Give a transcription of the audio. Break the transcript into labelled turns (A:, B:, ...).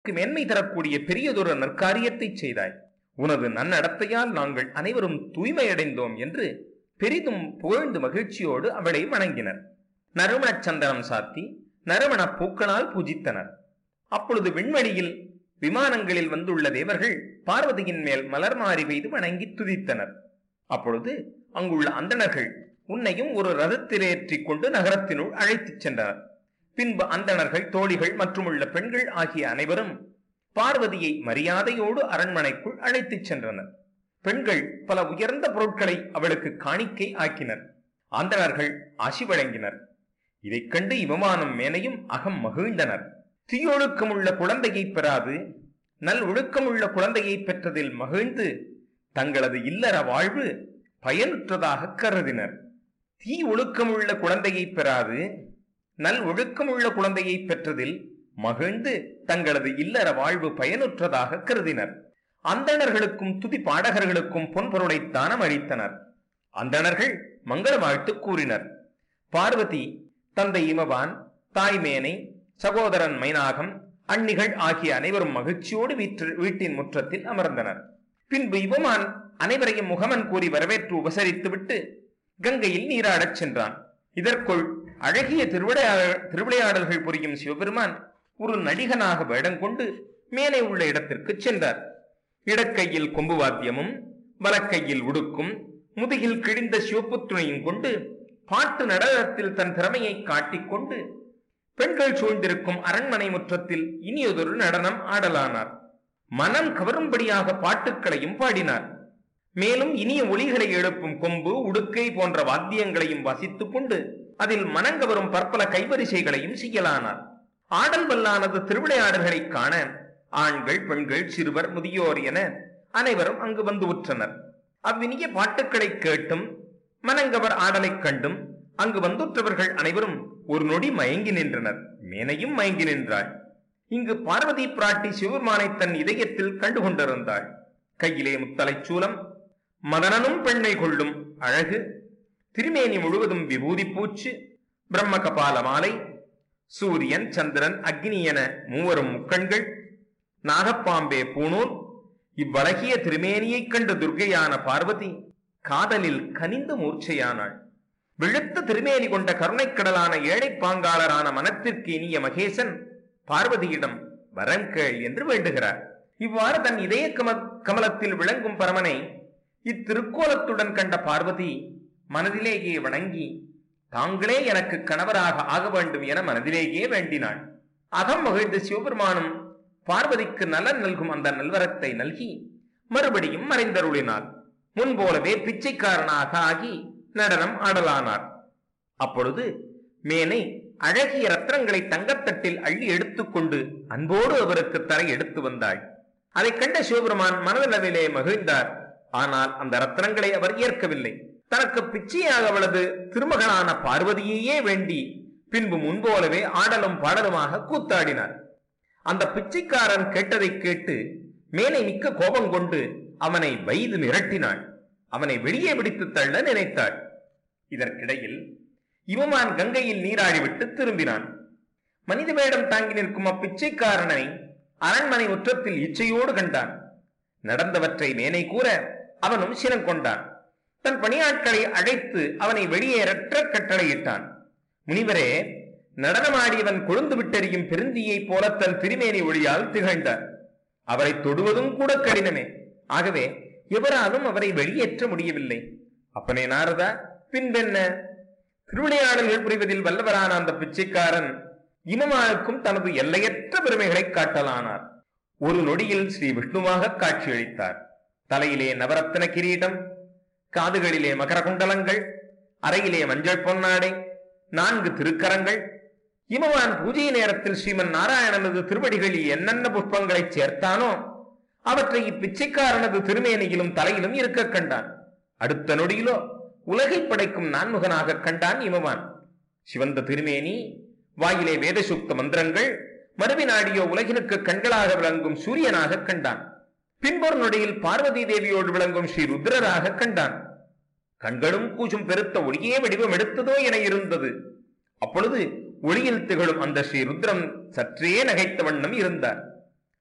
A: மேன்மை தரக்கூடிய பெரியதொரு நற்காரியத்தை செய்தாய் உனது நன்னடத்தையால் நாங்கள் அனைவரும் தூய்மையடைந்தோம் என்று பெரிதும் புகழ்ந்து மகிழ்ச்சியோடு அவளை வணங்கினர் நறுமணச் சந்தனம் சாத்தி நறுமணப் பூக்களால் பூஜித்தனர் அப்பொழுது விண்வெளியில் விமானங்களில் வந்துள்ள தேவர்கள் பார்வதியின் மேல் மலர் மாறி பெய்து வணங்கி துதித்தனர் அப்பொழுது அங்குள்ள அந்தணர்கள் உன்னையும் ஒரு ரதத்திலேற்றிக் கொண்டு நகரத்தினுள் அழைத்துச் சென்றனர் பின்பு அந்தணர்கள் தோழிகள் மற்றும் உள்ள பெண்கள் ஆகிய அனைவரும் பார்வதியை மரியாதையோடு அரண்மனைக்குள் அழைத்துச் சென்றனர் பெண்கள் பல உயர்ந்த பொருட்களை அவளுக்கு காணிக்கை ஆக்கினர் அந்தணர்கள் ஆசி வழங்கினர் இதைக் கண்டு இவமானும் மேனையும் அகம் மகிழ்ந்தனர் தீயொழுக்கமுள்ள குழந்தையை பெறாது நல் ஒழுக்கமுள்ள குழந்தையை பெற்றதில் மகிழ்ந்து தங்களது இல்லற வாழ்வு பயனுற்றதாக கருதினர் தீ ஒழுக்கமுள்ள குழந்தையை பெறாது நல் ஒழுக்கமுள்ள குழந்தையை பெற்றதில் மகிழ்ந்து தங்களது இல்லற வாழ்வு பயனுற்றதாக கருதினர் அந்தணர்களுக்கும் துதி பாடகர்களுக்கும் பொன்பொருளை தானம் அளித்தனர் அந்தணர்கள் மங்கள வாழ்த்து கூறினர் பார்வதி தந்தை இமவான் தாய்மேனை சகோதரன் மைனாகம் அன்னிகள் ஆகிய அனைவரும் மகிழ்ச்சியோடு வீற்று வீட்டின் முற்றத்தில் அமர்ந்தனர் பின்பு இவமான் அனைவரையும் முகமன் கூறி வரவேற்று உபசரித்துவிட்டு கங்கையில் நீராடச் சென்றான் இதற்குள் அழகிய திருவிளையாடல் திருவிளையாடல்கள் புரியும் சிவபெருமான் ஒரு நடிகனாக வேடம் கொண்டு மேலே உள்ள இடத்திற்கு சென்றார் இடக்கையில் கொம்பு வாத்தியமும் வலக்கையில் உடுக்கும் முதுகில் கிழிந்த சிவப்புத்துணையும் கொண்டு பாட்டு நடனத்தில் தன் திறமையை காட்டிக்கொண்டு பெண்கள் சூழ்ந்திருக்கும் அரண்மனை முற்றத்தில் இனியதொரு நடனம் ஆடலானார் மனம் கவரும்படியாக பாட்டுக்களையும் பாடினார் மேலும் இனிய ஒளிகளை எழுப்பும் கொம்பு உடுக்கை போன்ற வாத்தியங்களையும் வாசித்துக் கொண்டு அதில் மனங்கவரும் பற்பல கைவரிசைகளையும் செய்யலானார் ஆடல் வல்லானது திருவிளையாடல்களை காண ஆண்கள் பெண்கள் சிறுவர் முதியோர் என அனைவரும் அங்கு வந்து உற்றனர் அவ்வினிய பாட்டுக்களை கேட்டும் மனங்கவர் ஆடலைக் கண்டும் அங்கு வந்துற்றவர்கள் அனைவரும் ஒரு நொடி மயங்கி நின்றனர் மேனையும் மயங்கி நின்றாள் இங்கு பார்வதி பிராட்டி சிவபெருமானை தன் இதயத்தில் கண்டு கொண்டிருந்தாள் கையிலே முத்தலைச் சூலம் மதனனும் பெண்ணை கொள்ளும் அழகு திருமேனி முழுவதும் விபூதி பூச்சு பிரம்ம கபால மாலை சூரியன் சந்திரன் அக்னி என மூவரும் முக்கண்கள் நாகப்பாம்பே பூணூல் இவ்வழகிய திருமேனியைக் கண்டு துர்க்கையான பார்வதி காதலில் கனிந்து மூர்ச்சையானாள் விழுத்த திருமேனி கொண்ட கருணைக்கடலான ஏழைப் பாங்காளரான மனத்திற்கு இனிய மகேசன் பார்வதியிடம் வரம் கேள் என்று வேண்டுகிறார் இவ்வாறு தன் இதய கம கமலத்தில் விளங்கும் பரமனை இத்திருக்கோலத்துடன் கண்ட பார்வதி மனதிலேயே வணங்கி தாங்களே எனக்கு கணவராக ஆக வேண்டும் என மனதிலேயே வேண்டினாள் அகம் மகிழ்ந்த சிவபெருமானும் பார்வதிக்கு நலன் நல்கும் அந்த நல்வரத்தை நல்கி மறுபடியும் மறைந்தருளினார் முன்போலவே பிச்சைக்காரனாக ஆகி நடனம் ஆடலானார் அப்பொழுது மேனை அழகிய ரத்னங்களை தங்கத்தட்டில் அள்ளி எடுத்துக்கொண்டு அன்போடு அவருக்கு தரை எடுத்து வந்தாள் அதைக் கண்ட சிவபெருமான் மனதளவிலே மகிழ்ந்தார் ஆனால் அந்த ரத்னங்களை அவர் ஏற்கவில்லை தனக்கு பிச்சையாக அவளது திருமகனான பார்வதியையே வேண்டி பின்பு முன்போலவே ஆடலும் பாடலுமாக கூத்தாடினார் அந்த பிச்சைக்காரன் கேட்டதைக் கேட்டு மேலே மிக்க கோபம் கொண்டு அவனை வைது மிரட்டினாள் அவனை வெளியே பிடித்து தள்ள நினைத்தாள் இதற்கிடையில் இவமான் கங்கையில் நீராடிவிட்டு திரும்பினான் மனித வேடம் தாங்கி நிற்கும் அப்பிச்சைக்காரனை அரண்மனை முற்றத்தில் இச்சையோடு கண்டான் நடந்தவற்றை மேனை கூற அவனும் சினம் கொண்டான் தன் பணியாட்களை அழைத்து அவனை வெளியேறற்ற கட்டளையிட்டான் முனிவரே நடனமாடியவன் கொழுந்து விட்டெறியும் பெருந்தியைப் போல தன் திருமேனி ஒளியால் திகழ்ந்தார் அவரை தொடுவதும் கூட கடினமே ஆகவே எவராலும் அவரை வெளியேற்ற முடியவில்லை அப்பனே நாரதா பின்பென்ன திருவிளையாடல்கள் புரிவதில் வல்லவரான அந்த பிச்சைக்காரன் இனமானுக்கும் தனது எல்லையற்ற பெருமைகளை காட்டலானார் ஒரு நொடியில் ஸ்ரீ விஷ்ணுவாக காட்சியளித்தார் தலையிலே நவரத்ன கிரீடம் காதுகளிலே மகர குண்டலங்கள் அறையிலே மஞ்சள் பொன்னாடை நான்கு திருக்கரங்கள் இமவான் பூஜை நேரத்தில் ஸ்ரீமன் நாராயணனது திருவடிகளில் என்னென்ன புஷ்பங்களை சேர்த்தானோ அவற்றை இப்பிச்சைக்காரனது திருமேனியிலும் தலையிலும் இருக்க கண்டான் அடுத்த நொடியிலோ உலகை படைக்கும் நான்முகனாக கண்டான் இமவான் சிவந்த திருமேனி வாயிலே வேதசுக்த மந்திரங்கள் மறுவினாடியோ உலகினுக்கு கண்களாக விளங்கும் சூரியனாக கண்டான் பின்பொரு நொடியில் பார்வதி தேவியோடு விளங்கும் ஸ்ரீ ருத்ரராக கண்டான் கண்களும் கூசும் பெருத்த ஒளியே வடிவம் எடுத்ததோ என இருந்தது அப்பொழுது ஒளியில் திகழும் அந்த ஸ்ரீ ருத்ரம் சற்றே நகைத்த வண்ணம் இருந்தார்